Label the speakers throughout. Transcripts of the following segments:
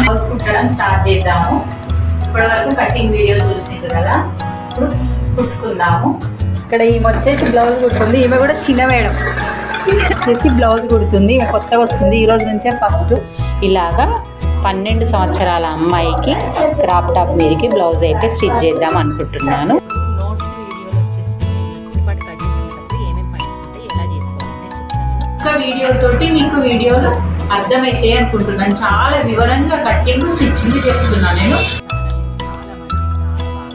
Speaker 1: Blouse కుట్టడం start చేద్దాము ఇప్పటి వరకు కటింగ్ వీడియో చూసింది కదా ఇప్పుడు కుట్టుకుందాము ఇక్కడ ఈమె వచ్చేసి బ్లౌజ్ కుడుతుంది ఈమె కూడా చిన్న మేడం వచ్చేసి బ్లౌజ్ కుడుతుంది ఈమె కొత్తగా వస్తుంది ఈ రోజు నుంచే ఫస్ట్ ఇలాగా పన్నెండు సంవత్సరాల అమ్మాయికి క్రాప్ టాప్ మీదకి బ్లౌజ్ అయితే స్టిచ్ చేద్దాం అనుకుంటున్నాను
Speaker 2: నోట్స్ వీడియోలు వచ్చేస్తున్నాయి ఇప్పటి కట్ చేసేటప్పుడు ఏమేమి పని ఉంటాయి ఎలా చేసుకోవాలని చెప్తాను
Speaker 1: ఒక వీడియో తోటి మీకు వీడియోలు అర్థమైతే అనుకుంటున్నాను చాలా వివరంగా కటింగ్ స్టిచ్చింగ్ చెప్తున్నాను నేను
Speaker 2: చాలా మంది చాలా బాగా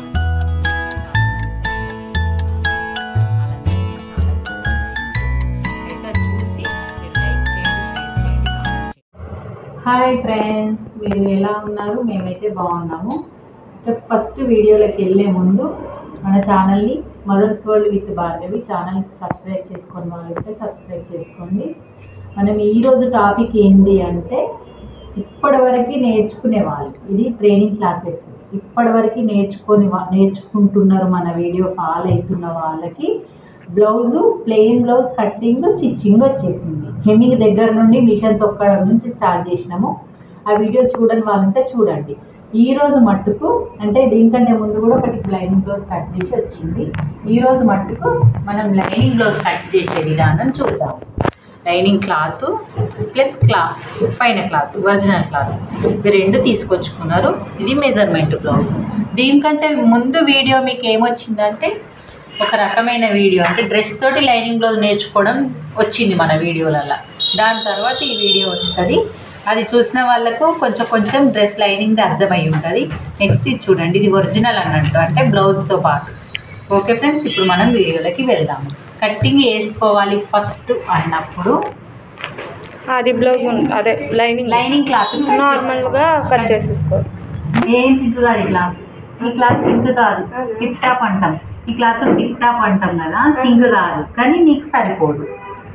Speaker 2: చూస్తున్నారు. చూసి మీరు లైక్ చేయండి షేర్ చేయండి కామెంట్ చేయండి
Speaker 1: హాయ్ ఫ్రెండ్స్ మీరు ఎలా ఉన్నారు మేమైతే బాగున్నాము ఫస్ట్ వీడియోలోకి వెళ్ళే ముందు మన ఛానల్ని mothers world with Bhargavi channel subscribe చేసుకొని వాళ్ళైతే సబ్స్క్రైబ్ చేసుకోండి మనం ఈరోజు టాపిక్ ఏంటి అంటే ఇప్పటివరకు నేర్చుకునే వాళ్ళు ఇది ట్రైనింగ్ క్లాసెస్ ఇప్పటివరకు నేర్చుకొని వా- నేర్చుకుంటున్నారు మన వీడియో ఫాలో అవుతున్న వాళ్ళకి blouse plain blouse cutting stitching వచ్చేసింది హెమ్మింగ్ దగ్గర నుండి మిషన్ తొక్కడం నుంచి స్టార్ట్ చేసినాము ఆ వీడియో చూడని వాళ్ళంటే చూడండి ఈ రోజు మట్టుకు అంటే దీనికంటే ముందు కూడా ఒకటి లైనింగ్ బ్లౌజ్ కట్ చేసి వచ్చింది ఈ రోజు మట్టుకు మనం లైనింగ్ బ్లౌజ్ కట్ చేసే విధానం చూద్దాం లైనింగ్ క్లాత్ ప్లస్ క్లాత్ పైన క్లాత్ ఒరిజినల్ క్లాత్ ఇవి రెండు తీసుకొచ్చుకున్నారు ఇది మెజర్మెంట్ బ్లౌజ్ దీనికంటే ముందు వీడియో మీకు ఏమొచ్చిందంటే ఒక రకమైన వీడియో అంటే డ్రెస్ తోటి లైనింగ్ బ్లౌజ్ నేర్చుకోవడం వచ్చింది మన వీడియోలలో దాని తర్వాత ఈ వీడియో వస్తుంది అది చూసిన వాళ్ళకు కొంచెం కొంచెం డ్రెస్ లైనింగ్ అర్థమై ఉంటుంది నెక్స్ట్ ఇది చూడండి ఇది ఒరిజినల్ అన్నట్టు అంటే బ్లౌజ్తో పాటు ఓకే ఫ్రెండ్స్ ఇప్పుడు మనం వీడియోలోకి వెళ్దాము కట్టింగ్ వేసుకోవాలి ఫస్ట్ అన్నప్పుడు
Speaker 3: అది బ్లౌజ్ ఉం- అదే లైనింగ్
Speaker 1: లైనింగ్ క్లాత్
Speaker 3: నార్మల్గా కట్ చేసేసుకో
Speaker 1: ఏం సింక్ కాదు ఈ క్లాత్ ఈ క్లాత్ సింక్ కాదు టిప్ టాప్ అంటాం ఈ క్లాత్ టిప్ టాప్ అంటాం కదా సింక్ కాదు కానీ నీకు సరిపోదు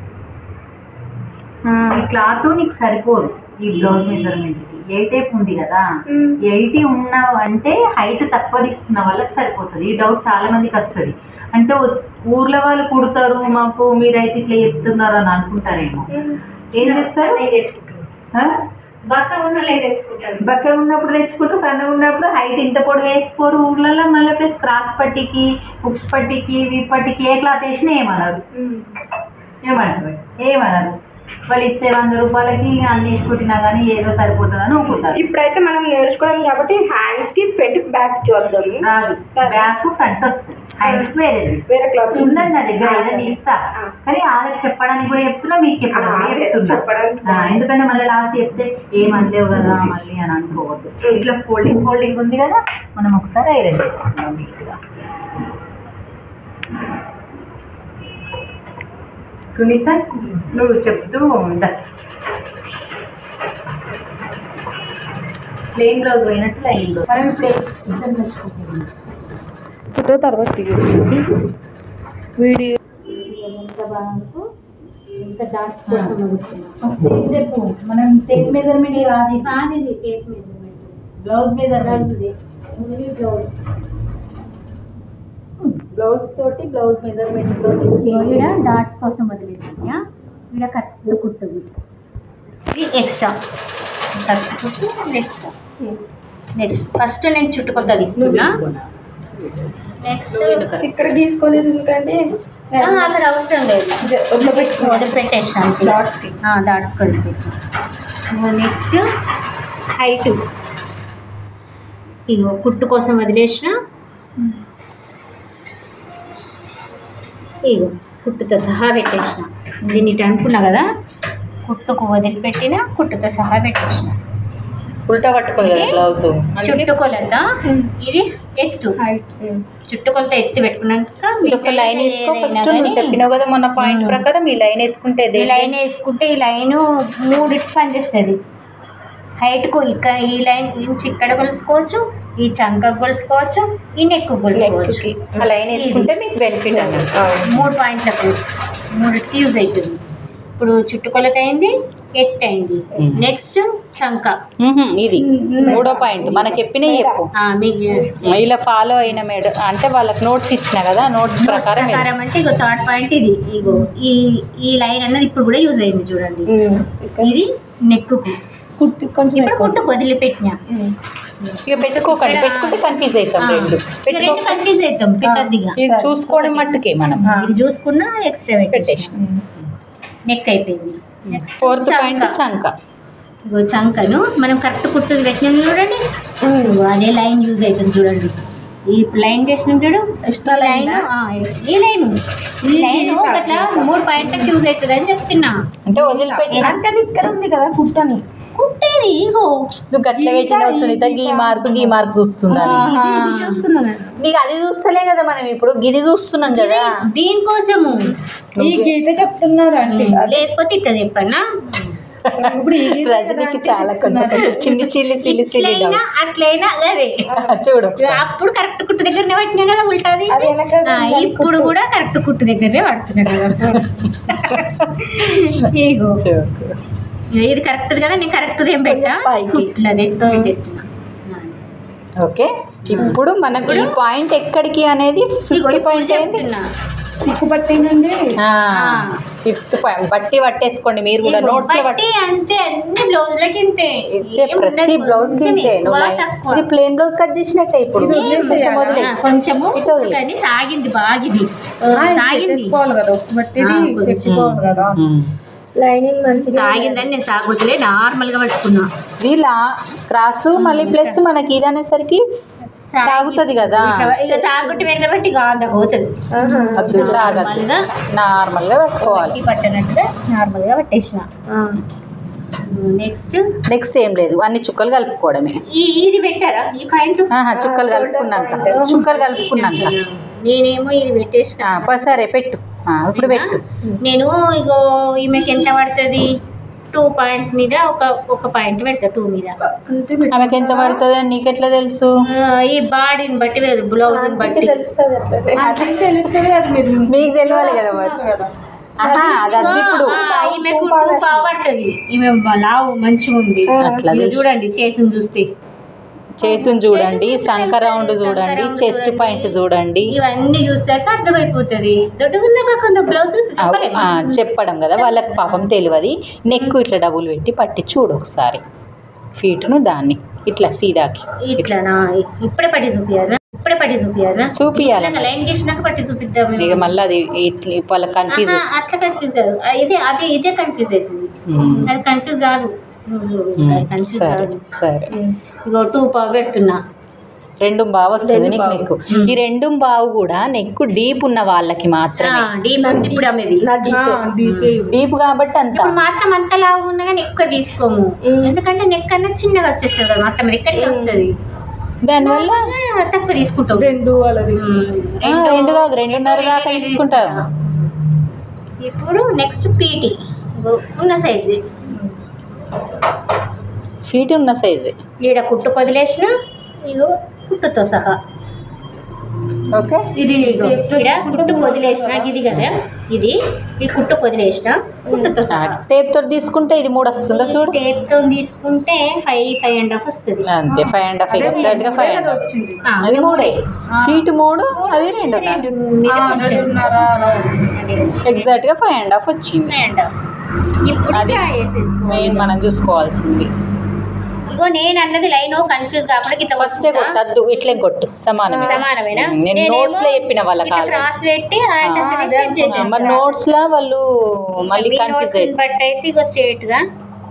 Speaker 1: ఈ క్లాత్ నీకు సరిపోదు ఈ బ్లౌజ్ మెజర్మెంట్ కి ఏ టైప్ ఉంది కదా
Speaker 3: మ్మ్.
Speaker 1: ఎయిటీ ఉన్నావు అంటే హైట్ తక్కువ తీసుకున్న వాళ్ళకి సరిపోతుంది ఈ డౌట్ చాలా మందికి వస్తుంది అంటే ఊ- ఊర్ల వాళ్ళు కుడతారు మాకు మీరైతే ఇట్లా చెప్తున్నారు అని అనుకుంటారేమో ఏం చేస్తారు ఆ? బక్క ఉన్నప్పుడు తెచ్చుకుంటూ సన్న ఉన్నప్పుడు హైట్ ఇంత పొడి వేసుకోరు ఊర్లలో మళ్ళీ ప్లస్ క్రాస్ పట్టికి బుక్స్ పట్టికి వీ పట్టికి ఏ క్లాత్ వేసినా ఏమన్నారు ఏమంటారు ఏమన్నారు వాళ్ళు ఇచ్చే వంద రూపాయలకి అన్ని వేసుకుంటున్నా కానీ ఏదో సరిపోతుందని అనుకుంటారు
Speaker 3: ఇప్పుడైతే మనం నేర్చుకోవడం కాబట్టి హ్యాండ్స్ కి ఫ్రంట్ బ్యాక్ చూద్దాము
Speaker 1: రాదు బ్యాక్ ఫ్రంట్ వస్తుంది హైట్ వేరే
Speaker 3: వేరే క్లాత్
Speaker 1: ఉందండి నా దగ్గర ఏదైనా ఇస్తా కానీ వాళ్ళకి చెప్పడానికి కూడా చెప్తున్నా మీకు చెప్పడం
Speaker 3: ఆ,
Speaker 1: కూడా చెప్తున్నా
Speaker 3: చెప్పడానికి.
Speaker 1: ఆ, ఎందుకంటే మళ్ళీ లాస్ట్ చెప్తే ఏమనలేవు కదా మళ్ళీ అని అనుకోవద్దు ఇట్లా ఫోల్డింగ్ ఫోల్డింగ్ ఉంది కదా మనం ఒకసారి ఐరన్ చేసుకుందాం నీట్గా సునీత నువ్వు చెప్తూ ఉండ ప్లెయిన్ బ్లౌజ్ పోయినట్టు లైన్ బ్లౌజ్ మనం ఇప్పుడు ఇద్దరు నేర్చుకుంటున్నాం
Speaker 3: ఫోటో తర్వాత తీయండి వీడియో
Speaker 1: ఎంత బాగుందో ఎంత డాట్స్ కోసం ఫస్ట్ ఏం చెప్పు మనం టేప్ మెజర్మెంట్ కాదు కాదు ఇది టేప్ మెజర్మెంట్ బ్లౌజ్ మెజర్మెంట్ ఇది ఓన్లీ బ్లౌజ్ బ్లౌజ్ తోటి బ్లౌజ్ మెజర్మెంట్ తోటి ఇక్కడ డాట్స్ కోసం వదిలేసినా ఇక్కడ కట్టు కుట్టు
Speaker 4: ఇది ఎక్స్ట్రా కరెక్ట్ కుట్టు ఎక్స్ట్రా నెక్స్ట్ ఫస్ట్ నేను చుట్టుకొలత తీసుకున్నా నెక్స్ట్
Speaker 3: ఇక్కడ గీసుకోలేదు ఎందుకంటే
Speaker 4: అక్కడ అవసరం లేదు వదిలిపెట్టేసిన
Speaker 3: డాట్స్కి
Speaker 4: డాట్స్ వదిలిపెట్టి నెక్స్ట్ హైట్ ఇగో కుట్టు కోసం వదిలేసిన ఇగో కుట్టుతో సహా పెట్టేసిన దీన్ని ఇటు అనుకున్నా కదా కుట్టుకు వదిలిపెట్టిన కుట్టుతో సహా పెట్టేసిన
Speaker 1: ఉల్టా పట్టుకుంది
Speaker 4: ఇది
Speaker 1: బ్లౌజ్
Speaker 4: చుట్టుకొలత ఇది ఎత్తు చుట్టుకొలత ఎత్తు పెట్టుకున్నాక
Speaker 1: ఒక లైన్ వేసుకో ఫస్ట్ నువ్వు చెప్పినావు కదా మన పాయింట్ ప్రకారం ఈ లైన్ వేసుకుంటే
Speaker 4: ఈ లైన్ వేసుకుంటే ఈ లైన్ మూడిటి పనిచేస్తుంది హైట్కు ఇక్కడ ఈ లైన్ ఇంచు ఇక్కడ కొలుసుకోవచ్చు ఈ చంక కొలుసుకోవచ్చు ఈ నెక్ కొలుసుకోవచ్చు
Speaker 1: ఆ లైన్ వేసుకుంటే మీకు బెనిఫిట్ అన్నట్టు
Speaker 4: మూడు పాయింట్లకు మూడిటికి యూజ్ అవుతుంది ఇప్పుడు చుట్టుకొలత అయింది ఎత్తు అయింది
Speaker 1: మ్మ్.
Speaker 4: నెక్స్ట్ చంక
Speaker 1: ఇది మూడో పాయింట్ మనకి చెప్పిన చెప్పు
Speaker 4: ఆ, మీకు
Speaker 1: ఇలా ఫాలో అయిన మేడం అంటే వాళ్ళకి నోట్స్ ఇచ్చిన కదా నోట్స్ ప్రకారం వెళ్ళు.
Speaker 4: ప్రకారం అంటే ఇగో థర్డ్ పాయింట్ ఇది ఇగో ఈ ఈ లైన్ అన్నది ఇప్పుడు కూడా యూజ్ అయింది చూడండి ఇది నెక్కు
Speaker 3: కుట్టి కొంచెం
Speaker 4: ఇప్పుడు కుట్టు వదిలిపెట్టినా
Speaker 2: ఇక పెట్టుకోకండి పెట్టుకుంటే కన్ఫ్యూజ్ అవుతాం రెండు
Speaker 4: ఇక రెండు కన్ఫ్యూజ్ అవుతాం పెట్టద్దిగా
Speaker 2: ఇది చూసుకోవడం మట్టుకే మనం
Speaker 4: ఇది చూసుకున్నా ఎక్స్ట్రా పెట్టేసి
Speaker 2: పెట్టేసి
Speaker 4: నెక్ అయిపోయింది నెక్స్ట్
Speaker 2: ఫోర్త్ పాయింట్ చంక
Speaker 4: ఇగో చంకను మనం కరెక్ట్ కుట్టు పెట్టినాం చూడండి ఇగో అదే లైన్ యూజ్ అవుతుంది చూడండి ఈ లైన్ చేసిన చూడు
Speaker 3: Extra
Speaker 4: ఈ లైన్ ఈ లైన్ ఈ లైన్ అట్లా మూడు పాయింట్లకు యూజ్ అవుతుంది అని చెప్తున్నా
Speaker 2: అంటే వదిలిపెట్టి
Speaker 3: అంటే ఇక్కడ ఉంది కదా కుట్టని
Speaker 4: కుట్టేది ఇగో
Speaker 2: నువ్వు గట్ల పెట్టిన సునీత గీ మార్కు గీ మార్క్ చూస్తున్నాను
Speaker 3: చూస్తున్నాను
Speaker 2: నీకు అది చూస్తలే కదా మనం ఇప్పుడు గిది చూస్తున్నాం కదా
Speaker 4: దీనికోసము
Speaker 3: ఈ గీత చెప్తున్నారు అంటే
Speaker 4: లేకపోతే ఇట్లా చెప్పన్నా
Speaker 3: ఇప్పుడు ఈ గీత
Speaker 2: రజనీకి చాలా కొంచెం కొంచెం చిన్ని చిల్లి సిల్లి సిల్లి
Speaker 4: ఇట్లయినా అట్లయినా అదే
Speaker 2: చూడు ఒకసారి.
Speaker 4: అప్పుడు కరెక్ట్ కుట్టు దగ్గరనే పట్టినా కదా ఉల్టాది
Speaker 3: అది వెనక
Speaker 4: ఆ, ఇప్పుడు కూడా కరెక్ట్ కుట్టు దగ్గరనే పడుతున్నా కదా ఇగో
Speaker 2: చూడు.
Speaker 4: ఇది కరెక్ట్ కదా నేను కరెక్ట్ ఏం పెట్టా
Speaker 3: పైకి.
Speaker 4: కుట్లదే పెట్టేస్తున్నా
Speaker 2: ఓకే ఇప్పుడు మనకు ఈ పాయింట్ ఎక్కడికి అనేది
Speaker 4: ఇగో
Speaker 2: ఫిఫ్త్
Speaker 4: ఇప్పుడు
Speaker 2: పాయింట్ ఏంది
Speaker 4: చెప్తున్నా
Speaker 3: తిక్కు పట్టి నుండి
Speaker 2: ఫిఫ్త్ పాయింట్ బట్టి పట్టేసుకోండి మీరు కూడా
Speaker 4: ఇగో
Speaker 2: నోట్స్ లో
Speaker 4: బట్టి అంతే అన్ని బ్లౌజ్లకి ఇంతే
Speaker 2: ఇంతే
Speaker 4: ఏం
Speaker 2: ప్రతి
Speaker 4: ఉండదు,
Speaker 2: బ్లౌజ్
Speaker 4: కొంచెం
Speaker 2: ఇంతే
Speaker 4: ఎక్కువ,
Speaker 2: నువ్వు లైన్-
Speaker 4: తక్కువ.
Speaker 2: ఇది ప్లేన్ బ్లౌజ్ కట్ చేసినట్టే ఇప్పుడు కొంచెం వదిలే
Speaker 4: ఆ, కొంచెము
Speaker 2: ఇటు వదిలే.
Speaker 4: కానీ సాగింది బాగిది సాగింది
Speaker 3: తెచ్చుకోవాలి కదా ఒక్క బట్టిది
Speaker 4: ఆ, కొంచెం.
Speaker 3: తెచ్చుకోవాలి కదా లైనింగ్ మంచిగా
Speaker 4: సాగిందని నేను సాగుతులే నార్మల్ గా పట్టుకున్నా
Speaker 2: వీళ్ళ క్రాస్ మళ్ళీ ప్లస్ మనకి ఇది అనేసరికి సాగుతుంది కదా
Speaker 4: ఇట్లా- ఇక సాగుట్టు వెనక బట్టి ఇక అంత పోతుంది
Speaker 3: ఆహా.
Speaker 2: వద్దు సాగద్దు
Speaker 4: నార్మల్గా
Speaker 2: నార్మల్ గా పెట్టుకోవాలి
Speaker 4: ఈ పట్టనట్టుగా నార్మల్ గా పట్టేసిన
Speaker 3: ఆ.
Speaker 4: నెక్స్ట్
Speaker 2: నెక్స్ట్ ఏం లేదు అన్ని చుక్కలు కలుపుకోవడమే
Speaker 4: ఈ ఇది పెట్టారా ఈ పాయింట్
Speaker 2: ఆహా, చుక్కలు కలుపుకున్నాక చుక్కలు కలుపుకున్నాక
Speaker 4: నేనేమో ఇది పెట్టేసిన
Speaker 2: ఆ, ప- సరే పెట్టు ఆ, ఇప్పుడు పెట్టు
Speaker 4: నేను ఇగో ఈమెకి ఎంత పడుతుంది టూ పాయింట్స్ మీద ఒక ఒక పాయింట్ పెడతా టూ మీద
Speaker 3: అంతే పెట్టి
Speaker 2: ఆమెకి ఎంత పడుతుంది అని నీకెట్లా తెలుసు
Speaker 4: ఆ, ఈ బాడీని బట్టి లేదు బ్లౌజ్ బట్టి
Speaker 3: తెలుస్తుంది అట్లనే అది తెలుస్తుంది అది మీరు
Speaker 2: మీకు తెలియాలి కదా మరి ఆహా, అది అద్ది ఇప్పుడు
Speaker 4: ఆ, ఈమెకు టూ పావు పడుతుంది ఈమె లావు మంచిగా ఉంది
Speaker 2: అట్లా
Speaker 4: ఇగో
Speaker 2: తెలుసు.
Speaker 4: చూడండి చేతిని చూస్తే
Speaker 2: చేతుని చూడండి సంక రౌండ్ చూడండి చెస్ట్ పాయింట్ చూడండి
Speaker 4: ఇవన్నీ చూసాక అర్థమైపోతుంది దొడ్డుగుందా కొంత బ్లౌజ్ చూసి
Speaker 2: ఆ,
Speaker 4: చెప్పలేము
Speaker 2: ఆ, చెప్పడం కదా వాళ్ళకి పాపం తెలియదు నెక్ ఇట్లా డబ్బులు పెట్టి పట్టి చూడు ఒకసారి ఫీట్ను దాన్ని ఇట్లా సీదాకి
Speaker 4: ఇట్లానా ఇప్పుడే పట్టి చూపియాలా ఇప్పుడే పట్టి చూపియాలా
Speaker 2: చూపియాలి
Speaker 4: గీసినాక లైన్ గీసినాక పట్టి చూపిద్దాం
Speaker 2: ఇక మళ్ళీ అది ఇట్లా వాళ్ళకి కన్ఫ్యూజ్
Speaker 4: ఆహా, అట్లా కన్ఫ్యూజ్ కాదు ఆ, ఇదే అదే ఇదే కన్ఫ్యూజ్ అవుతుంది అది కన్ఫ్యూజ్ కాదు కన్ఫ్యూజ్
Speaker 2: సరే
Speaker 4: కాదు
Speaker 2: సరే
Speaker 4: ఇగో టూ పావు పెడుతున్నా
Speaker 2: రెండు బావు వస్తుంది నీకు నెక్కు ఈ రెండు బావు కూడా నెక్కు డీప్ ఉన్న వాళ్ళకి మాత్రమే
Speaker 4: డీప్ ఉంది ఇప్పుడు అమ్మేది
Speaker 3: దీపే
Speaker 2: డీప్ కాబట్టి అంత
Speaker 4: ఇప్పుడు మొత్తం అంత లావు ఉన్నా కానీ ఎక్కువ తీసుకోము ఎందుకంటే నెక్ అన్న చిన్నగా వచ్చేస్తుంది కదా మొత్తం ఎక్కడికి వస్తుంది
Speaker 2: దానివల్ల
Speaker 4: ఆ, తక్కువ తీసుకుంటాం
Speaker 3: రెండు వాళ్ళది
Speaker 2: ఆ, రెండు కాదు రెండున్నర దాకా తీసుకుంటారు
Speaker 4: ఇప్పుడు నెక్స్ట్ పీటీ ఉన్న సైజు
Speaker 2: ఫీట్ ఉన్న సైజు
Speaker 4: ఈడ కుట్టు కొదిలేసిన ఇగో కుట్టుతో సహా
Speaker 2: ఓకే
Speaker 4: ఇది ఇగో ఈడ కుట్టు కొదిలేసిన ఇది కదా ఇది ఈ కుట్టు కొదిలేసిన కుట్టుతో సహా
Speaker 2: టేప్ తోటి తీసుకుంటే ఇది మూడు వస్తుందా చూడు
Speaker 4: టేప్ తో తీసుకుంటే ఫైవ్ ఫైవ్ అండ్ హాఫ్ వస్తుంది
Speaker 2: అంతే ఫైవ్ అండ్ హాఫ్ ఎగ్జాక్ట్ గా ఫైవ్ అండ్ హాఫ్
Speaker 3: వచ్చింది
Speaker 4: ఆ,
Speaker 2: అది మూడే ఫీట్ మూడు అది రెండున్నర
Speaker 4: రెండు మీద కొంచెం
Speaker 3: రెండున్నర అలా ఉంది.
Speaker 2: ఎగ్జాక్ట్ గా ఫైవ్ అండ్ హాఫ్ వచ్చింది
Speaker 4: ఫైవ్ అండ్ హాఫ్ ఇప్పుడు
Speaker 2: అది
Speaker 4: డ్రా చేసేసుకో
Speaker 2: మెయిన్ మనం చూసుకోవాల్సింది
Speaker 4: ఇగో నేను అన్నది లైన్ కన్ఫ్యూజ్ కాబట్టి ఇట్లా
Speaker 2: ఫస్టే కొట్టద్దు ఇట్లే కొట్టు సమానమే
Speaker 4: సమానమేనా
Speaker 2: నేను
Speaker 4: నేనేమో
Speaker 2: నోట్స్ లో చెప్పిన వాళ్ళకి
Speaker 4: ఇట్లా
Speaker 2: already.
Speaker 4: క్రాస్ పెట్టి ఆ
Speaker 2: ఆ,
Speaker 4: టక్కనే
Speaker 3: అదే
Speaker 4: షేప్ చేసేస్తా.
Speaker 2: మరి నోట్స్ లో వాళ్ళు మళ్ళీ
Speaker 4: మీ
Speaker 2: కన్ఫ్యూజ్
Speaker 4: notes ని
Speaker 2: అవుతుంది
Speaker 4: బట్టి అయితే ఇగో స్ట్రేట్ గా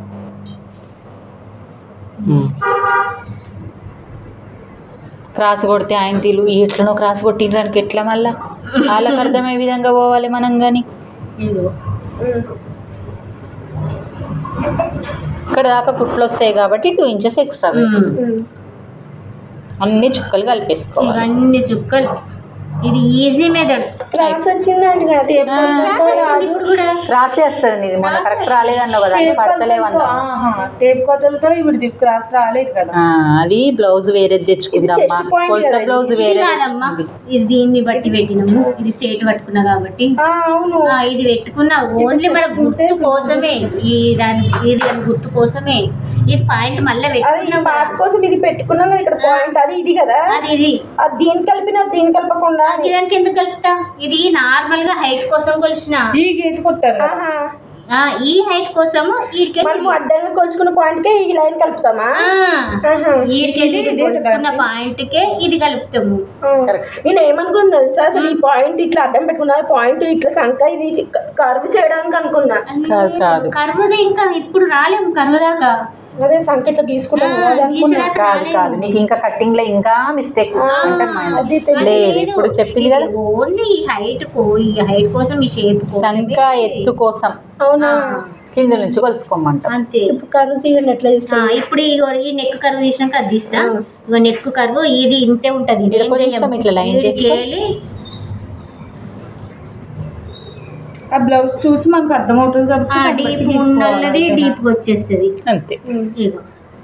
Speaker 2: క్రాస్ కొడితే ఆయన తీలు ఎట్లనో క్రాస్ కొట్టిండ్రానికి ఎట్లా మళ్ళా వాళ్ళకి అర్థమయ్యే విధంగా పోవాలి మనం కానీ
Speaker 4: ఇగో
Speaker 2: ఇక్కడ దాకా కుట్లు వస్తాయి కాబట్టి టూ ఇంచెస్ ఎక్స్ట్రా
Speaker 4: ఉమ్.
Speaker 2: అన్ని చుక్కలు కలిపేసుకోవాలి
Speaker 4: ఇవన్నీ చుక్కలు ఇది ఈజీ మెథడ్
Speaker 3: క్రాస్ వచ్చిందండి అది
Speaker 4: ఇప్పుడు కూడా
Speaker 2: రాసే వస్తుంది ఇది మొన్న కరెక్ట్ రాలేదన్నావు కదా అన్ని పడతలేవన్నావు
Speaker 3: టేప్ కొతలతో ఇప్పుడు క్రాస్ రాలేదు కదా
Speaker 2: ఆ, అది బ్లౌజ్ వేరేది తెచ్చుకుందమ్మా
Speaker 3: chest point
Speaker 2: కొలత
Speaker 3: కదా
Speaker 2: బ్లౌజ్
Speaker 4: ఇది
Speaker 2: వేరే
Speaker 4: కాదమ్మా ఇది దీన్ని బట్టి పెట్టినాము ఇది స్ట్రేట్ పట్టుకున్నా కాబట్టి
Speaker 3: ఆ, అవును
Speaker 4: ఆ, ఇది పెట్టుకున్నా ఓన్లీ మన గుర్తు కోసమే ఈ దాని ఇది దాని గుర్తు కోసమే ఇది పాయింట్ మళ్ళీ
Speaker 3: అది ఈ
Speaker 4: పెట్టుకున్నాం
Speaker 3: పార్ట్ కోసం ఇది పెట్టుకున్నాం కదా ఇక్కడ పాయింట్ అది ఇది కదా
Speaker 4: అది ఇది
Speaker 3: అది దీని కలిపిన దీని కలపకుండా
Speaker 4: అది దానికి ఎందుకు కలుపుతా ఇది నార్మల్ గా హైట్ కోసం కొలిసిన
Speaker 3: ఈ గీత కొట్టారు
Speaker 4: ఈ ఆ, ఈ హైట్ కోసము ఈడికెళ్ళి
Speaker 3: మనము అడ్డంగా కొలుచుకున్న పాయింట్ కే ఈ లైన్ కలుపుతామా ఆహా.
Speaker 4: ఈడికెళ్ళి ఇది కొలుసుకున్న పాయింట్కే ఇది కలుపుతాము
Speaker 2: కరెక్ట్
Speaker 3: నేను ఏమనుకున్నా తెలుసా అసలు ఈ పాయింట్ ఇట్లా అడ్డం పెట్టుకున్నా పాయింట్ ఇట్లా సంక ఇది కర్వ్ చేయడానికి అనుకున్నా
Speaker 2: కాదు, కాదు.
Speaker 4: కరువుది ఇంకా ఇప్పుడు రాలేము కరువు దాకా
Speaker 3: అదే సంక ఇట్లా గీసుకుంటాను
Speaker 4: ఆ,
Speaker 3: అది అనుకున్నా
Speaker 4: గీసినాక
Speaker 2: కాదు
Speaker 4: రాలేము.
Speaker 2: కాదు నీకు ఇంకా కట్టింగ్ లో ఇంకా మిస్టేక్ అంటే
Speaker 3: అది తెలియదు.
Speaker 2: లేదు ఇప్పుడు చెప్పింది కదా
Speaker 4: ఓన్లీ ఈ హైట్ కో ఈ హైట్ కోసం ఈ షేప్
Speaker 2: సంక ఎత్తు కోసం
Speaker 3: అవునా
Speaker 2: కింద నుంచి కొలుసుకోమంటాం
Speaker 4: అంతే
Speaker 3: ఇప్పుడు కర్వ్ తీయండి ఎట్లా
Speaker 4: ఆ,
Speaker 3: చేస్తా
Speaker 4: ఇప్పుడు ఇగో ఈ నెక్ కరువు తీసినాక అది తీస్తా ఇగో నెక్ కరువు ఇది ఇంతే ఉంటది
Speaker 2: ఇక్కడ
Speaker 4: ఏం
Speaker 2: కొంచెం
Speaker 4: చెయ్యము.
Speaker 2: ఇట్లా line చేసుకో.
Speaker 4: ఈడికెళ్ళి
Speaker 1: ఆ బ్లౌజ్ చూసి మనకు అర్థమవుతుంది
Speaker 4: ఆ,
Speaker 1: కాబట్టి
Speaker 4: డీప్ ఉన్నది డీప్ వచ్చేస్తుంది
Speaker 2: అంతే
Speaker 4: ఇగో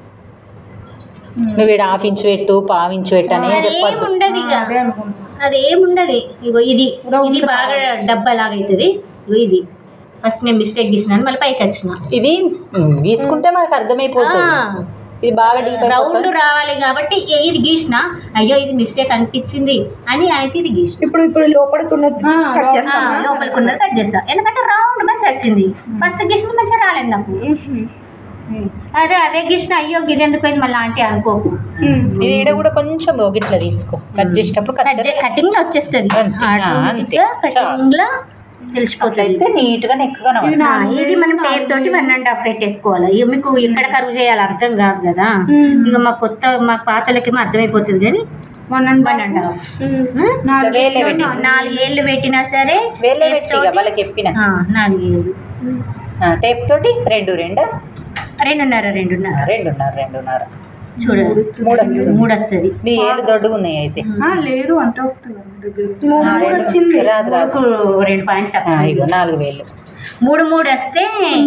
Speaker 2: నువ్వు ఇక్కడ హాఫ్ ఇంచ్ పెట్టు పావు ఇంచ్ పెట్టు అని ఏం
Speaker 4: అదేం
Speaker 2: చెప్పొద్దు
Speaker 4: ఉండదు ఇక అదేం ఉండదు ఇగో ఇది ఇది బాగా డబ్బా లాగా అవుతుంది ఇగో ఇది ఫస్ట్ నేను మిస్టేక్ తీసినాను మళ్ళీ పైకి వచ్చిన
Speaker 2: ఇది ఉమ్, గీసుకుంటే మనకు అర్థమైపోతుంది ఇది బాగా డీప్
Speaker 4: రౌండ్ రావాలి కాబట్టి ఇ- ఇది గీసిన అయ్యో ఇది మిస్టేక్ అనిపించింది అని అయితే ఇది గీసిన
Speaker 3: ఇప్పుడు ఇప్పుడు లోపడుకున్నది కట్
Speaker 4: ఆ,
Speaker 3: చేస్తా
Speaker 4: లోపలికి ఉన్నది కట్ చేస్తా ఎందుకంటే రౌండ్ మంచి వచ్చింది ఫస్ట్ గీసిన మంచిగా రాలేదు నాకు అదే అదే గీసిన అయ్యో గిది ఎందుకు పోయింది మళ్ళీ ఆంటీ అనుకోకు
Speaker 2: ఇది ఈడ కూడా కొంచెం ఇట్లా తీసుకో కట్ చేసేటప్పుడు కట్
Speaker 4: కటింగ్ లో వచ్చేస్తుంది
Speaker 2: అంతే. ఆ, అంతే.
Speaker 4: కటింగ్ లో తెలిసిపోతుంది
Speaker 2: అయితే నీట్ గా నెక్
Speaker 4: ఆ, ఇది మనం టేప్ తోటి వన్ అండ్ హాఫ్ పెట్టేసుకోవాలి ఇక మీకు ఎక్కడ కరువు చేయాలి అర్థం కాదు కదా ఇక మా కొత్త మా పాతలకేమో అర్థమైపోతుంది కానీ one and one and half
Speaker 2: వేలే పెట్టి
Speaker 4: నాలుగు ఏళ్ళు పెట్టినా సరే
Speaker 2: వేలే
Speaker 4: tape
Speaker 2: పెట్టి ఇక
Speaker 4: తోటి-
Speaker 2: వాళ్ళకి చెప్పిన
Speaker 4: ఆ, నాలుగు ఏళ్ళు
Speaker 2: టేప్ తోటి రెండు రెండు
Speaker 4: రెండున్నర రెండున్నర
Speaker 2: రెండున్నర రెండున్నర
Speaker 4: చూడండి
Speaker 2: మూడు వస్తుంది.
Speaker 4: మూడు వస్తుంది
Speaker 2: నీ ఏళ్ళు దొడ్డుగా ఉన్నాయి అయితే
Speaker 1: లేదు అంత వస్తుంది దగ్గర
Speaker 2: ఆ, రెండు. రాదు రాదు
Speaker 4: మూడుకు రెండు పాయింట్
Speaker 2: ఆ,
Speaker 4: తక్కువ
Speaker 2: ఇగో నాలుగు వేలు
Speaker 4: మూడు మూడు వస్తే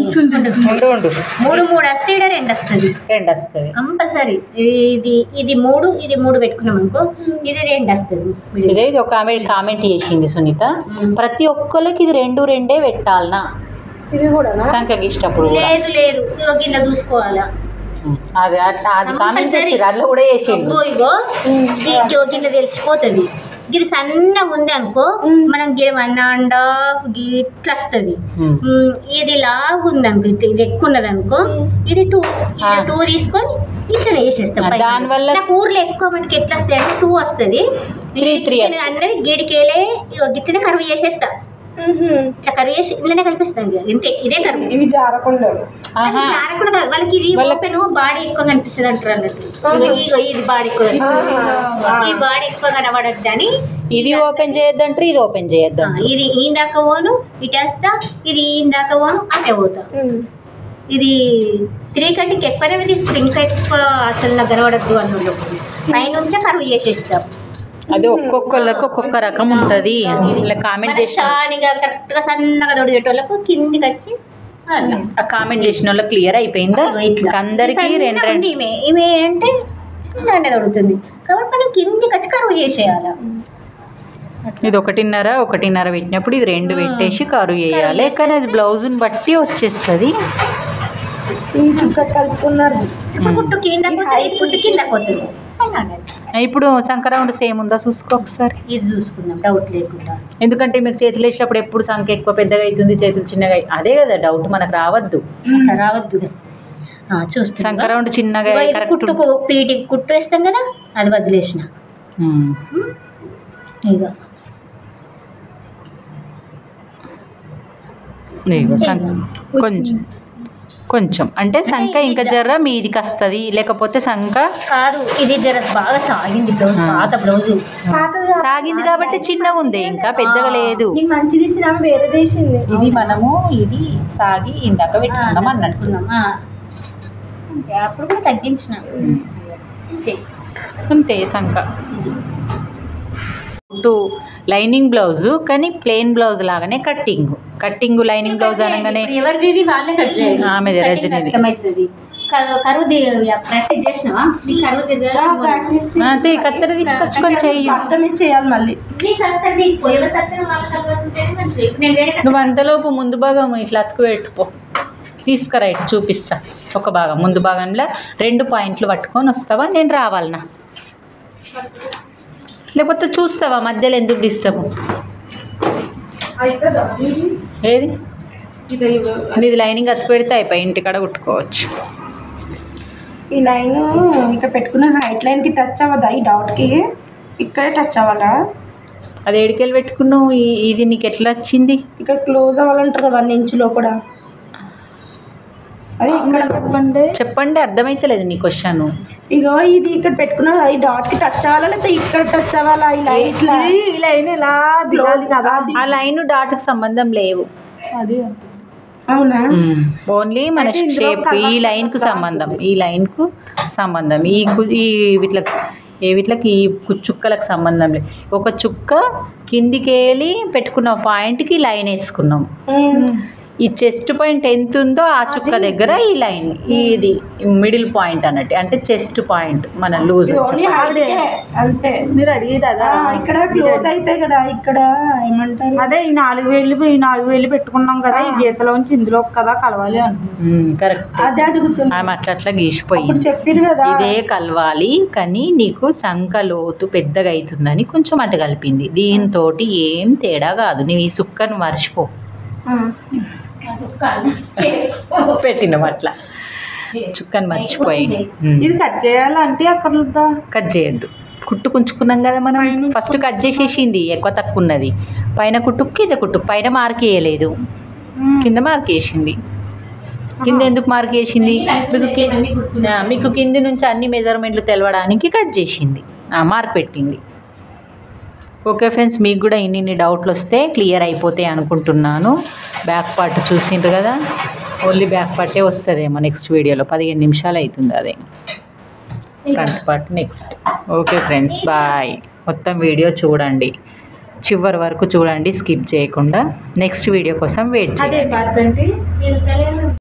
Speaker 2: ఉండు ఉండు
Speaker 4: మూడు మూడు వస్తే ఇక్కడ రెండు వస్తుంది
Speaker 2: రెండు వస్తుంది
Speaker 4: కంపల్సరీ ఇది ఇది మూడు ఇది మూడు పెట్టుకున్నాం అనుకో ఇది రెండు వస్తుంది
Speaker 2: ఇదే ఇది ఒక ఆమె కామెంట్ చేసింది సునీత ప్రతి ఒక్కరికి ఇది రెండు రెండే పెట్టాలనా
Speaker 3: ఇది కూడా
Speaker 2: సంఖ్యకి ఇష్టప్పుడు కూడా
Speaker 4: లేదు లేదు ఇగో గిల్ల చూసుకోవాలా
Speaker 2: అది అది- అది కామెంట్ చేసి అందులో కూడా చేసిండు
Speaker 4: ఇగో ఇగో ఇగో గిల్ల తెలిసిపోతుంది ఇది సన్నగా ఉంది అనుకో మనం గిడ వన్ అండ్ హాఫ్ ఇట్లా వస్తుంది
Speaker 2: ఉమ్.
Speaker 4: ఉమ్, ఇది లాగ్ ఉంది అనుకో ఇది ఇది ఎక్కువ ఉన్నది అనుకో ఇది టూ
Speaker 2: ఆ.
Speaker 4: టూ తీసుకొని ఇట్లా వేసేస్తాం
Speaker 2: ఆ,
Speaker 4: పైన.
Speaker 2: దానివల్ల
Speaker 4: నాకు ఊర్లో ఎక్కువ మటుకు ఎట్లా వస్తాయి అంటే టూ వస్తుంది
Speaker 2: Three, three వస్తది.
Speaker 4: అన్నది గిడికేలే గిట్లనే కరువు చేసేస్తా ఇట్లా కరువు చేసి ఇళ్ళనే కల్పిస్తాను ఇక. ఇంతే ఇదే కరువు
Speaker 3: ఇవి జారకుండా
Speaker 2: ఆహా
Speaker 4: జారకుండా కాదు వాళ్ళకి ఇది
Speaker 2: వాళ్ళకి-
Speaker 4: ఓపెన్ బాడీ ఎక్కువ కనిపిస్తుంది అంటారు అన్నట్టు ఇగో ఇగో ఇది బాడీ ఎక్కువ కనిపిస్తుంది ఈ బాడీ ఎక్కువ కనబడద్దు అని
Speaker 2: ఇది ఓపెన్ చేయొద్దంటారు ఇది ఓపెన్
Speaker 4: ఆ,
Speaker 2: చేయొద్దాం
Speaker 4: ఇది ఈ దాకా పోను ఇటేస్తా ఇది ఈ దాకా పోను అటే పోతా ఇది త్రీ కంటే ఎక్కువనే తీసుకుంటాం ఇంకా ఎక్కువ అసలు నాకు కనబడద్దు అన్నోళ్ళు పైనుంచే కరువు చేసేస్తాం
Speaker 2: అది ఒక్కొక్కళ్ళకి ఒక్కొక్క రకం ఉంటది ఇలా కామెంట్ చేసిన
Speaker 4: చానిగా కరెక్ట్గా సన్నగా తొడిగేటోళ్ళకు కిందికి వచ్చి అలా.
Speaker 2: ఆ కామెంట్ చేసిన వాళ్ళకి క్లియర్ అయిపోయిందా
Speaker 4: ఇగో ఇట్లా.
Speaker 2: అందరికి
Speaker 4: ఈ
Speaker 2: రెండు
Speaker 4: సన్నగా ఉంది
Speaker 2: రెండు
Speaker 4: ఈమె ఈమె అంటే చిన్నగానే తొడుగుతుంది కాబట్టి మనం కిందికి వచ్చి కరువు చేసేయాలి
Speaker 2: ఇది ఒకటిన్నర ఒకటిన్నర పెట్టినప్పుడు ఇది రెండు పెట్టేసి కరువు చేయాలి కానీ అది బ్లౌజ్ని బట్టి వచ్చేస్తుంది
Speaker 3: ఈ చుక్క కలుపుకున్నారు
Speaker 4: ఇప్పుడు కుట్టు కింద పోతుంది ఇది కుట్టు కింద పోతుంది సన్నగా
Speaker 2: ఇప్పుడు సంక్రమణ సేమ్ ఉందా చూసుకో ఒకసారి
Speaker 4: ఇది చూసుకుందాం డౌట్ లేకుండా
Speaker 2: ఎందుకంటే మీరు చేతులు వేసినప్పుడు ఎప్పుడు సంఖ్య ఎక్కువ పెద్దగా అవుతుంది చేతులు చిన్నగా అయి- అదే కదా డౌట్ మనకు రావద్దు
Speaker 4: అట్లా రావద్దు చూస్తాం
Speaker 2: సంక్రమణ చిన్నగా కరెక్ట్
Speaker 4: కుట్టుకు పీటి కుట్టు వేస్తాం కదా అది వదిలేసిన ఇక
Speaker 2: కొంచెం కొంచెం అంటే సంఖ ఇంకా జర్ర మీదికి వస్తుంది లేకపోతే సంఖ
Speaker 4: కాదు ఇది జర బాగా సాగింది బ్లౌజ్ పాత బ్లౌజ్
Speaker 2: సాగింది కాబట్టి చిన్నగా ఉంది ఇంకా పెద్దగా లేదు
Speaker 3: నీకు మంచి తీసిన వేరే తీసింది
Speaker 2: ఇది మనము ఇది సాగి ఇందాక పెట్టుకున్నాం అన్నట్టు
Speaker 4: అనుకున్నాం అంతే అప్పుడు కూడా తగ్గించిన అంతే
Speaker 2: అంతే సంఖ టు లైనింగ్ బ్లౌజ్ కానీ ప్లెయిన్ బ్లౌజ్ లాగానే కట్టింగ్ కట్టింగ్ లైనింగ్ బ్లౌజ్ అనగానే
Speaker 4: ఇప్పుడు ఎవరిది ఇది వాళ్ళే కట్ చేయాలి
Speaker 2: ఆమెది,
Speaker 4: Cutting
Speaker 2: రజనీది.
Speaker 4: అర్థమవుతుంది కరువు కరువు ప్రాక్టీస్ చేసినావా నీ కరువు తిరగాలి
Speaker 3: ప్రాక్టీస్
Speaker 2: అంతే కత్తెర తీసుకొచ్చుకొని చెయ్యి
Speaker 3: అర్థమే చేయాలి మళ్ళీ
Speaker 4: నీ కత్తెర తీసుకో ఎవరి కత్తెర వాళ్ళ కలర్ ఉంటేనే మంచిది ఇప్పుడు నేను వేరే
Speaker 2: నువ్వు అంతలోపు ముందు భాగం ఇట్లా అతుకు పెట్టుకో తీసుకురా ఇటు చూపిస్తా ఒక భాగం ముందు భాగంలో రెండు పాయింట్లు పట్టుకొని వస్తావా నేను రావాలనా లేకపోతే చూస్తావా మధ్యలో ఎందుకు డిస్టర్బ్ ఏది
Speaker 1: ఇది
Speaker 2: ఇది లైనింగ్ అతుకు పెడితే అయిపోయి ఇంటికాడ కుట్టుకోవచ్చు
Speaker 3: ఈ లైన్ ఇక్కడ పెట్టుకున్న హైట్ లైన్కి టచ్ అవ్వదా ఈ డాట్కి ఇక్కడే టచ్ అవ్వాలా
Speaker 2: అది ఏడికెళ్ళి పెట్టుకున్నావు ఈ- ఇది నీకు ఎట్లా వచ్చింది
Speaker 3: ఇక్కడ క్లోజ్ అవ్వాలంటారు వన్ ఇంచులో కూడా అదే ఇక్కడ
Speaker 1: చెప్పండి
Speaker 2: చెప్పండి అర్థమైతలేదు నీ క్వశ్చన్
Speaker 3: ఇగో ఇది ఇక్కడ పెట్టుకున్న ఈ డాట్ కి టచ్ అవ్వాలా లేకపోతే ఇక్కడ టచ్ అవ్వాలా ఈ లైన్ ఇట్లా
Speaker 1: ఈ లైన్ ఇలా దిగాలి కదా
Speaker 2: ఆ లైన్ డాట్కి సంబంధం లేవు
Speaker 1: అది
Speaker 3: అవునా
Speaker 2: ఓన్లీ మన షేప్ ఈ లైన్ కు సంబంధం ఈ లైన్ కు సంబంధం ఈ కు- ఈ వీటికి ఏ వీటికి ఈ కు- చుక్కలకు సంబంధం లేదు ఒక చుక్క కిందికి వెళ్ళి పెట్టుకున్న పాయింట్కి లైన్ వేసుకున్నాం ఈ చెస్ట్ పాయింట్ ఎంత ఉందో ఆ చుక్క దగ్గర ఈ లైన్ ఇది మిడిల్ పాయింట్ అన్నట్టు అంటే చెస్ట్ పాయింట్ మన లూజ్
Speaker 3: ఓన్లీ height ఏ, అంతే
Speaker 1: మీరు అడిగేది అదా
Speaker 3: ఆ, ఇక్కడ క్లోజ్ అయితే కదా ఇక్కడ ఏమంటారు
Speaker 1: అదే ఈ నాలుగు వేలు ఈ నాలుగు వేలు పెట్టుకున్నాం కదా ఈ గీతలోంచి ఇందులో కదా కలవాలి అంటున్నాం
Speaker 2: కరెక్ట్
Speaker 3: అదే అడుగుతున్నా
Speaker 2: ఆమె అట్లా అట్లా గీసిపోయింది
Speaker 3: ఇప్పుడు చెప్పిరు కదా
Speaker 2: ఇదే కలవాలి కానీ నీకు సంఖ లోతు పెద్దగా అవుతుందని కొంచెం అటు కలిపింది దీంతో ఏం తేడా కాదు నువ్వు ఈ సుక్కను మర్చిపో
Speaker 3: ఆ.
Speaker 2: పెట్టినాం అట్లా చుక్కను మర్చిపోయి ఉమ్.
Speaker 1: ఇది కట్ చేయాలంటే అక్కర్లేదా
Speaker 2: కట్ చేయొద్దు కుట్టు కుంచుకున్నాం కదా మనం ఫస్ట్ కట్ చేసేసింది ఎక్కువ తక్కువ ఉన్నది పైన కుట్టు కింద కుట్టు పైన మార్క్ వేయలేదు కింద మార్క్ వేసింది కింద ఎందుకు మార్క్ వేసింది మీకు కి- ఆ, మీకు కింది నుంచి అన్ని మెజర్మెంట్లు తెలవడానికి కట్ చేసింది ఆ, మార్క్ పెట్టింది ఓకే ఫ్రెండ్స్ మీకు కూడా ఇన్ని ఇన్ని డౌట్లు వస్తే క్లియర్ అయిపోతాయి అనుకుంటున్నాను బ్యాక్ పార్ట్ చూసిండ్రు కదా ఓన్లీ బ్యాక్ పార్టే వస్తుందేమో నెక్స్ట్ వీడియోలో పదిహేను నిమిషాలు అవుతుంది అదే front part next okay friends bye మొత్తం వీడియో చూడండి చివరి వరకు చూడండి స్కిప్ చేయకుండా నెక్స్ట్ వీడియో కోసం వెయిట్ చేయండి
Speaker 1: అదే డిపార్ట్మెంట్